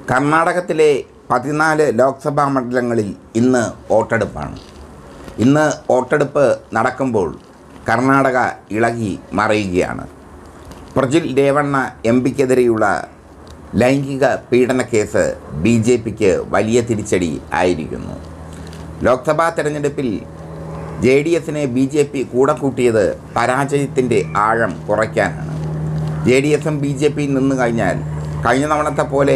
കർണാടകത്തിലെ പതിനാല് ലോക്സഭാ മണ്ഡലങ്ങളിൽ ഇന്ന് വോട്ടെടുപ്പാണ് ഇന്ന് വോട്ടെടുപ്പ് നടക്കുമ്പോൾ കർണാടക ഇളകി മറയുകയാണ് പ്രജിൽ രേവണ്ണ എം പിക്കെതിരെയുള്ള ലൈംഗിക പീഡന കേസ് ബി ജെ പിക്ക് വലിയ തിരിച്ചടി ആയിരിക്കുന്നു ലോക്സഭാ തെരഞ്ഞെടുപ്പിൽ ജെ ഡി എസിനെ ബി ജെ പി കൂടെ കൂട്ടിയത് പരാജയത്തിൻ്റെ ആഴം കുറയ്ക്കാനാണ് ജെ ഡി എസും ബി ജെ പിയിൽ നിന്ന് കഴിഞ്ഞാൽ കഴിഞ്ഞ തവണത്തെ പോലെ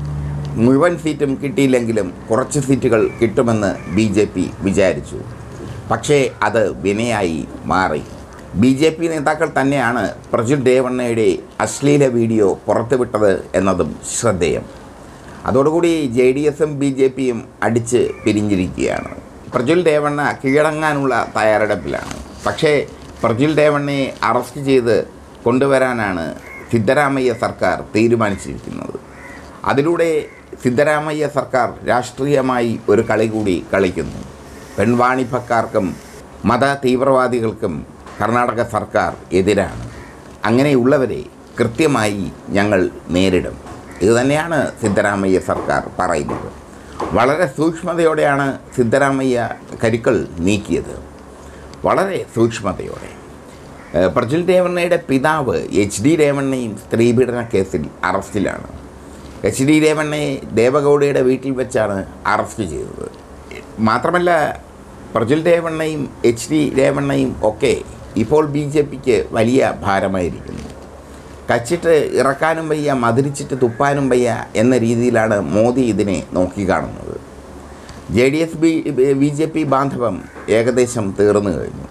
മുഴുവൻ സീറ്റും കിട്ടിയില്ലെങ്കിലും കുറച്ച് സീറ്റുകൾ കിട്ടുമെന്ന് ബി ജെ പി വിചാരിച്ചു പക്ഷേ അത് വിനയായി മാറി ബി ജെ പി നേതാക്കൾ തന്നെയാണ് പ്രജുൽ ദേവണ്ണയുടെ അശ്ലീല വീഡിയോ പുറത്തുവിട്ടത് എന്നതും ശ്രദ്ധേയം അതോടുകൂടി ജെ ഡി എസും ബി ജെ പിയും അടിച്ച് പിരിഞ്ഞിരിക്കുകയാണ് പ്രജുൽ ദേവണ്ണ കീഴടങ്ങാനുള്ള തയ്യാറെടുപ്പിലാണ് പക്ഷേ പ്രജുൽ ദേവണ്ണയെ അറസ്റ്റ് ചെയ്ത് കൊണ്ടുവരാനാണ് സിദ്ധരാമയ്യ സർക്കാർ തീരുമാനിച്ചിരിക്കുന്നത് അതിലൂടെ സിദ്ധരാമയ്യ സർക്കാർ രാഷ്ട്രീയമായി ഒരു കളി കൂടി കളിക്കുന്നു പെൺവാണിഭക്കാർക്കും മത തീവ്രവാദികൾക്കും കർണാടക സർക്കാർ എതിരാണ് അങ്ങനെയുള്ളവരെ കൃത്യമായി ഞങ്ങൾ നേരിടും ഇതുതന്നെയാണ് സിദ്ധരാമയ്യ സർക്കാർ പറയുന്നത് വളരെ സൂക്ഷ്മതയോടെയാണ് സിദ്ധരാമയ്യ കരുക്കൾ നീക്കിയത് വളരെ സൂക്ഷ്മതയോടെ ഏഹ് പ്രജുൽ രേവണ്ണയുടെ പിതാവ് എച്ച് ഡി രേവണ്ണയും സ്ത്രീപീഡന കേസിൽ അറസ്റ്റിലാണ് എച്ച് ഡി രേവണ്ണയെ ദേവഗൗഡയുടെ വീട്ടിൽ വെച്ചാണ് അറസ്റ്റ് ചെയ്തത് മാത്രമല്ല പ്രജുൽ രേവണ്ണയും എച്ച് ഡി രേവണ്ണയും ഒക്കെ ഇപ്പോൾ ബി ജെ പിക്ക് വലിയ ഭാരമായിരിക്കുന്നു കച്ചിട്ട് ഇറക്കാനും വയ്യ മധുരിച്ചിട്ട് തുപ്പാനും വയ്യ എന്ന രീതിയിലാണ് മോദി ഇതിനെ നോക്കിക്കാണുന്നത് J D S B B J P ബാന്ധവം ഏകദേശം തീർന്നു കഴിഞ്ഞു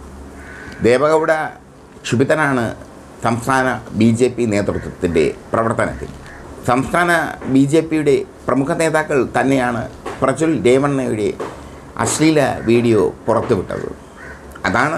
ദേവഗൗഡ ക്ഷുഭിതനാണ് സംസ്ഥാന ബി ജെ പി നേതൃത്വത്തിൻ്റെ പ്രവർത്തനത്തിൽ സംസ്ഥാന ബി ജെ പിയുടെ പ്രമുഖ നേതാക്കൾ തന്നെയാണ് പ്രജുൽ രേവണ്ണയുടെ അശ്ലീല വീഡിയോ പുറത്തുവിട്ടത് അതാണ്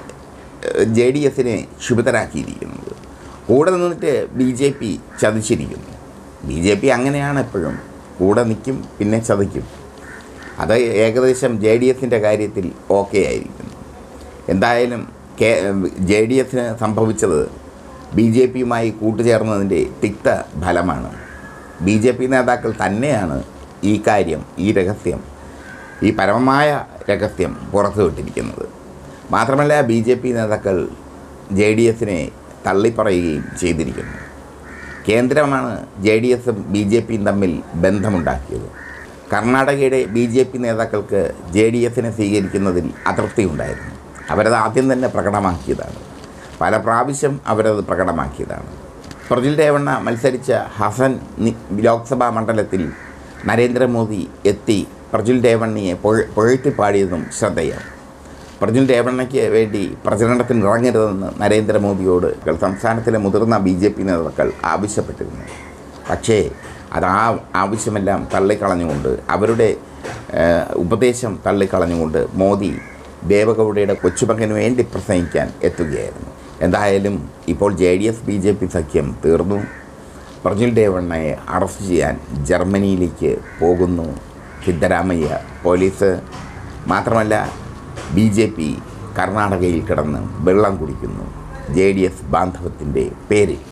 ജെ ഡി എസിനെ ക്ഷുഭിതരാക്കിയിരിക്കുന്നത് കൂടെ നിന്നിട്ട് ബി ജെ പി ചതിച്ചിരിക്കുന്നു ബി ജെ പി അങ്ങനെയാണ് എപ്പോഴും കൂടെ നിൽക്കും പിന്നെ ചതിക്കും അത് ഏകദേശം ജെ ഡി എസിൻ്റെ കാര്യത്തിൽ ഓക്കെ ആയിരിക്കുന്നു എന്തായാലും കെ ജെ ഡി എസിന് സംഭവിച്ചത് ബി ജെ പിയുമായി കൂട്ടുചേർന്നതിൻ്റെ തിക്ത ഫലമാണ് ബി ജെ പി നേതാക്കൾ തന്നെയാണ് ഈ കാര്യം ഈ രഹസ്യം ഈ പരമമായ രഹസ്യം പുറത്തുവിട്ടിരിക്കുന്നത് മാത്രമല്ല ബി ജെ പി നേതാക്കൾ ജെ ഡി എസിനെ തള്ളിപ്പറയുകയും ചെയ്തിരിക്കുന്നു കേന്ദ്രമാണ് ജെ ഡി എസും ബി ജെ പിയും തമ്മിൽ ബന്ധമുണ്ടാക്കിയത് കർണാടകയുടെ ബി ജെ പി നേതാക്കൾക്ക് ജെ ഡി എസിനെ സ്വീകരിക്കുന്നതിൽ അതൃപ്തി ഉണ്ടായിരുന്നു അവരത് ആദ്യം തന്നെ പ്രകടമാക്കിയതാണ് പല പ്രാവശ്യം അവരത് പ്രകടമാക്കിയതാണ് പ്രജുൽ രേവണ്ണ മത്സരിച്ച ഹസൻ നി- ലോക്സഭാ മണ്ഡലത്തിൽ നരേന്ദ്രമോദി എത്തി പ്രജുൽ രേവണ്ണയെ പുഴ- പുകഴ്ത്തിപ്പാടിയതും ശ്രദ്ധേയം പ്രജുൽ രേവണ്ണയ്ക്ക് വേണ്ടി പ്രചരണത്തിന് ഇറങ്ങരുതെന്ന് നരേന്ദ്രമോദിയോട് സംസ്ഥാനത്തിലെ മുതിർന്ന ബി ജെ പി നേതാക്കൾ ആവശ്യപ്പെട്ടിരുന്നു പക്ഷേ അത് ആ ആവശ്യമെല്ലാം തള്ളിക്കളഞ്ഞുകൊണ്ട് അവരുടെ ഏഹ്, ഉപദേശം തള്ളിക്കളഞ്ഞുകൊണ്ട് മോദി ദേവഗൗഡയുടെ കൊച്ചുമകന് വേണ്ടി പ്രസംഗിക്കാൻ എത്തുകയായിരുന്നു എന്തായാലും ഇപ്പോൾ J D S B J P സഖ്യം തീർന്നു പ്രജുൽ രേവണ്ണയെ അറസ്റ്റ് ചെയ്യാൻ ജർമ്മനിയിലേക്ക് പോകുന്നു സിദ്ധരാമയ്യ പോലീസ് മാത്രമല്ല ബി ജെ പി കർണാടകയിൽ കിടന്ന് വെള്ളം കുടിക്കുന്നു ജെ ഡി എസ് ബാന്ധവത്തിൻ്റെ പേരിൽ